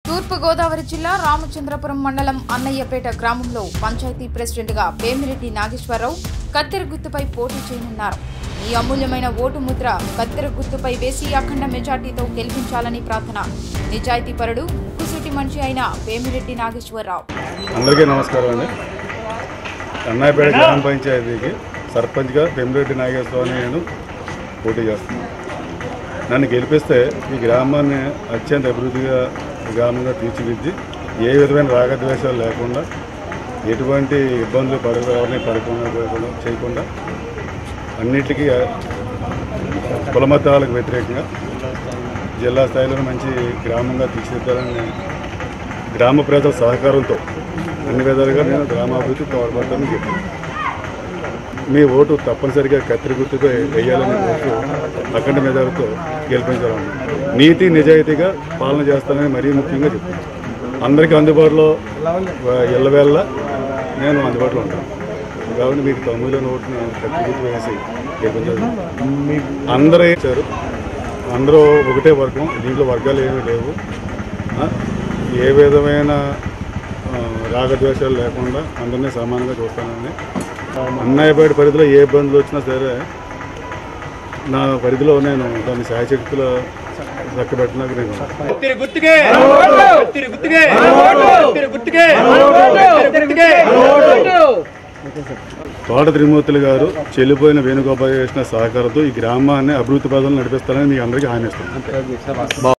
తూర్పుగోదావరి జిల్లా రామచంద్రపురం మండలం అన్నయ్యపేట గ్రామంలో పంచాయతీ ప్రెసిడెంట్గా వేమిరెడ్డి నాగేశ్వరరావు కత్తెర గుర్తుపై పోటీ చేయనున్నారు ఈ అమూల్యమైన ఓటు ముద్ర కత్తెర గుర్తుపై వేసి అఖండ మెజార్టీతో గెలిపించాలని ప్రార్థన నిజాయితీపరుడు ముక్కుసూటి మనిషి అయిన వేమిరెడ్డి నాగేశ్వరరావు అందరికీ నమస్కారం అండి అన్నాయపేట గ్రామ పంచాయతీకి సర్పంచ్గా పెమిరెడ్డి నాగేశ్వరరావు నేను పోటీ చేస్తున్నాను నన్ను గెలిపిస్తే ఈ గ్రామాన్ని అత్యంత అభివృద్ధిగా గ్రామంగా తీర్చిదిద్ది ఏ విధమైన రాగద్వేషాలు లేకుండా ఎటువంటి ఇబ్బందులు పడ ఎవరిని పడకుండా పోకుండా- చేయకుండా అన్నిటికీ కులమతాలకు వ్యతిరేకంగా జిల్లా స్థాయిలో మంచి గ్రామంగా తీర్చిదిద్దాలని గ్రామ ప్రజల సహకారంతో అన్ని విధాలుగా నేను గ్రామాభివృద్ధి తోడ్పడతానని చెప్పాను మీ ఓటు తప్పనిసరిగా కత్తిరి గుర్తుపై వేయాలని కోరుతూ అఖండ మెజార్టీతో గెలిపించాలని నీతి నిజాయితీగా పాలన చేస్తానని మరీ ముఖ్యంగా చెప్తున్నాను అందరికీ అందుబాటులో ఎల్లవేళ్ళ నేను అందుబాటులో ఉంటాను కాబట్టి మీకు తొమ్మిదిలో ఓటును కత్తిరి గుర్తు వేసి గెలిపించాలి అందరూ ఇచ్చారు అందరూ ఒకటే వర్గం దీంట్లో వర్గాలు ఏమీ లేవు ఆ, ఏ విధమైన ఆ, రాగద్వేషాలు లేకుండా అందరినీ సమానంగా చూస్తానని అన్నయ్యపేట పరిధిలో ఏ ఇబ్బందులు వచ్చినా సరే నా పరిధిలో నేను దాన్ని శాయశక్తుల చక్కబెట్టడానికి నేను కత్తిరి గుర్తుకే కత్తిరి గుర్తుకే కత్తిరి గుర్తుకే కత్తిరి గుర్తుకే తోట త్రిమూర్తులు గారు చెల్లిపోయిన వేణుగోపాల కృష్ణ సహకారంతో ఈ గ్రామాన్ని అభివృద్ధి పదాలు నడిపిస్తారని మీకు అందరికీ హామీ ఇస్తున్నాను